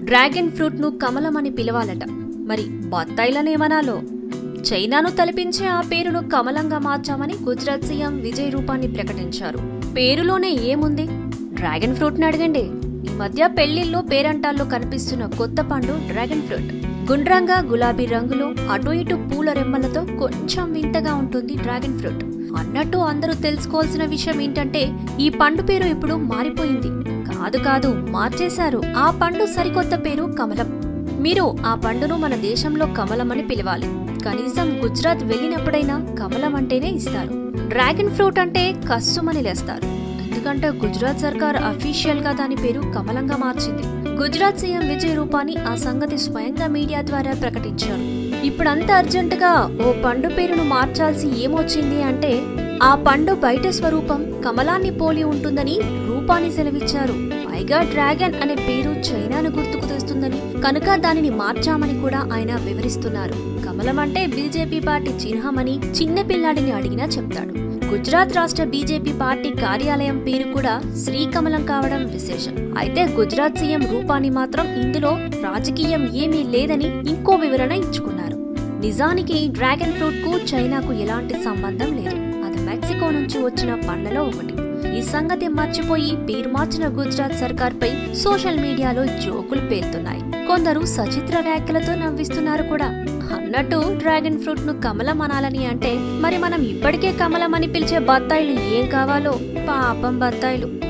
dragon fruit ను కమలం అని పిలవాలట మరి బత్తాయిలనేమనాలో చైనాను తలపించే ఆ పేరును కమలంగా మార్చామని గుజరాత్ సీఎం విజయ్ రూపాన్ని ప్రకటించారు పేరులోనే ఏముంది డ్రాగన్ ఫ్రూట్ ని అడగండి ఈ మధ్య పెళ్లిల్లో పేరంటాల్లో కనిపిస్తున్న కొత్త పండు డ్రాగన్ ఫ్రూట్ గుండ్రంగా గులాబీ రంగులో అటు ఇటు పూల రెమ్మలతో కొంచెం వింతగా ఉంటుంది డ్రాగన్ ఫ్రూట్ అన్నట్టు అందరూ తెలుసుకోవాల్సిన విషయం ఏంటంటే ఈ పండు పేరు ఇప్పుడు మారిపోయింది కాదు కాదు మార్చేశారు ఆ పండు సరికొత్త పేరు కమలం మీరు ఆ పండును మన దేశంలో కమలం అని పిలవాలి కనీసం గుజరాత్ వెళ్ళినప్పుడైనా కమలం అంటేనే ఇస్తారు డ్రాగన్ ఫ్రూట్ అంటే కస్సుమని లేస్తారు ఎందుకంటే గుజరాత్ సర్కార్ అఫీషియల్ గా దాని పేరు కమలంగా మార్చింది గుజరాత్ సీఎం విజయ్ రూపానీ ఆ సంగతి స్వయంగా మీడియా ద్వారా ప్రకటించారు ఇప్పుడంతా అర్జెంటుగా ఓ పండు పేరును మార్చాల్సి ఏమొచ్చింది అంటే ఆ పండు బయట స్వరూపం కమలాన్ని పోలి ఉంటుందని రూపాని సెలవిచ్చారు పైగా డ్రాగన్ అనే పేరు చైనాను గుర్తుకు తెస్తుందని కనుక దానిని మార్చామని కూడా ఆయన వివరిస్తున్నారు కమలం అంటే బీజేపీ పార్టీ చిహ్నమని చిన్న పిల్లాడిని అడిగినా చెప్తాడు గుజరాత్ రాష్ట్ర బీజేపీ పార్టీ కార్యాలయం పేరు కూడా శ్రీకమలం కావడం విశేషం అయితే గుజరాత్ సీఎం రూపాని మాత్రం ఇందులో రాజకీయం ఏమీ లేదని ఇంకో వివరణ ఇచ్చుకున్నారు నిజానికి డ్రాగన్ ఫ్రూట్ కు చైనాకు ఎలాంటి సంబంధం లేదు అది మెక్సికో నుంచి వచ్చిన పండ్లలో ఒకటి ఈ సంగతి మర్చిపోయి పేరు మార్చిన గుజరాత్ సర్కార్ పై సోషల్ మీడియాలో జోకులు పేరుతున్నాయి కొందరు సచిత్ర వ్యాఖ్యలతో నవ్విస్తున్నారు కూడా అన్నట్టు డ్రాగన్ ఫ్రూట్ ను కమలం అనాలని అంటే మరి మనం ఇప్పటికే కమలం అని పిలిచే బత్తాయిలు ఏం కావాలో పాపం బత్తాయిలు